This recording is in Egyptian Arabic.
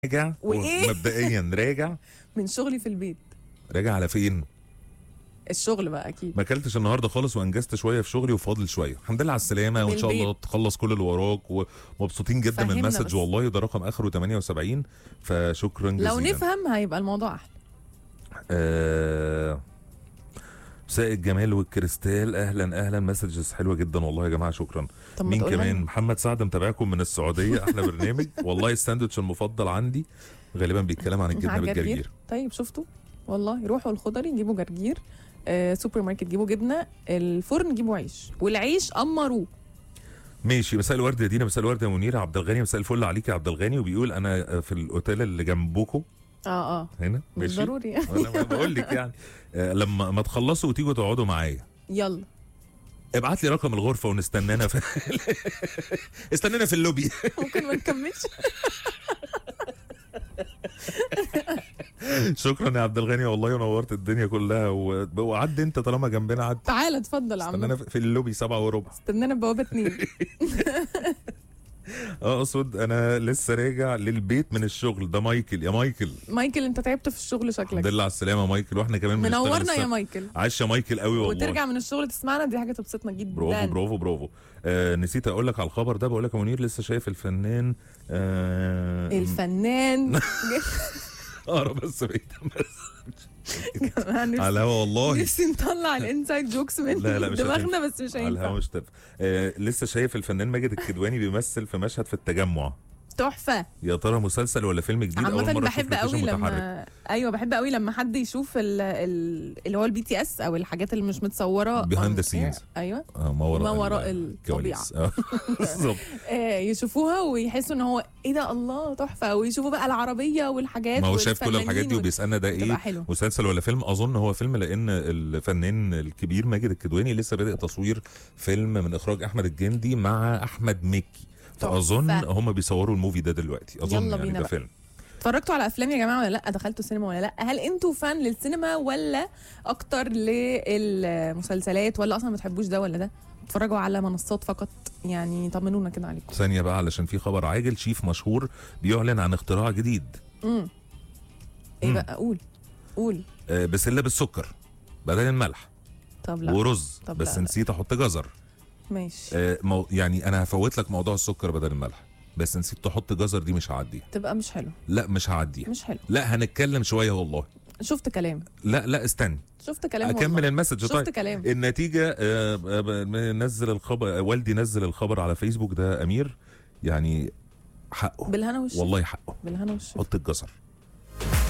راجع وإيه؟ مبدئيا راجع من شغلي في البيت راجع على فين الشغل بقى اكيد ما اكلتش النهارده خالص وانجزت شويه في شغلي وفاضل شويه الحمد لله على السلامه وان من شاء الله البيت. تخلص كل اللي وراك ومبسوطين جدا من فهمنا المسج بس. والله ده رقم اخره 78 فشكرا جزيلا لو نفهم هيبقى الموضوع احلى آه، مساء الجمال والكريستال اهلا اهلا مسجز حلوه جدا والله يا جماعه شكرا طب ما مين تقول كمان لنا. محمد سعد متابعكم من السعوديه احلى برنامج والله الساندوتش المفضل عندي غالبا بيتكلم عن الجبنه مع بالجرجير طيب شفتوا والله روحوا الخضري جيبوا جرجير آه سوبر ماركت جيبوا جبنه الفرن جيبوا عيش والعيش امروه ماشي مساء الورد يا دينا مساء الورد يا منير عبد الغني مساء الفل عليك يا عبد الغني وبيقول انا في الاوتيل اللي جنبكم اه اه هنا مش ماشي ضروري انا بقول لك يعني آه، لما ما تخلصوا وتيجوا تقعدوا معايا يلا ابعت لي رقم الغرفه ونستنانا في استنانا في اللوبي ممكن ما نكملش شكرا يا عبد الغني والله ونورت الدنيا كلها و- وعد انت طالما جنبنا عد تعالى اتفضل يا استنانا عم في في اللوبي سبعة وربع استنانا بوابه اتنين اقصد انا لسه راجع للبيت من الشغل ده مايكل يا مايكل مايكل انت تعبت في الشغل الحمد شكلك لله على السلامه يا مايكل واحنا كمان بنشتغل منورنا يا السبت. مايكل عاش يا مايكل قوي والله وترجع من الشغل تسمعنا دي حاجه تبسطنا جدا برافو برافو برافو آه نسيت اقول لك على الخبر ده بقول لك يا منير لسه شايف الفنان آه الفنان اقرا بس بعيد أنا على الهوا والله نفسي نطلع الانسايد جوكس من لا، لا، مش دماغنا بس مش على الهوا هينفع مش تنفع. آه لسه شايف الفنان ماجد الكدواني بيمثل في مشهد في التجمع تحفه يا ترى مسلسل ولا فيلم جديد اول عامة مره بحب أشوف قوي لوكيشن متحرك. لما ايوه بحب قوي لما حد يشوف ال... ال... اللي هو البي تي اس او الحاجات اللي مش متصوره Behind on the scenes. air. ايوه آه ما وراء ما وراء ال- الطبيعة. الكواليس. آه، بالظبط آه يشوفوها ويحسوا ان هو ايه ده الله تحفه ويشوفوا بقى العربيه والحاجات ما هو شاف كل الحاجات دي والفنانين وبيسالنا ده تبقى ايه حلو مسلسل ولا فيلم اظن هو فيلم لان الفنان الكبير ماجد الكدواني لسه بادئ تصوير فيلم من اخراج احمد الجندي مع احمد مكي تحفة. فاظن هم بيصوروا الموفي ده دلوقتي اظن يلا يعني بينا ده بقى. فيلم اتفرجتوا على افلام يا جماعه ولا لا دخلتوا سينما ولا لا هل انتوا فان للسينما ولا اكتر للمسلسلات ولا اصلا ما بتحبوش ده ولا ده اتفرجوا على منصات فقط يعني طمنونا كده عليكم ثانيه بقى علشان في خبر عاجل شيف مشهور بيعلن عن اختراع جديد امم ايه مم. بقى قول قول آه، بسله بالسكر بدل الملح طب لا ورز طب بس لا. نسيت احط جزر ماشي آه، مو يعني انا هفوت لك موضوع السكر بدل الملح بس نسيت تحط جزر دي مش هعديها تبقى مش حلو لا مش هعديها مش حلو لا هنتكلم شويه والله شفت كلام لا لا استني شفت كلام اكمل والله. المسج شفت طيب كلام النتيجه آه، آه، نزل الخبر آه، والدي نزل الخبر على فيسبوك ده امير يعني حقه بالهنا والشفا والله حقه بالهنا والشفا حط الجزر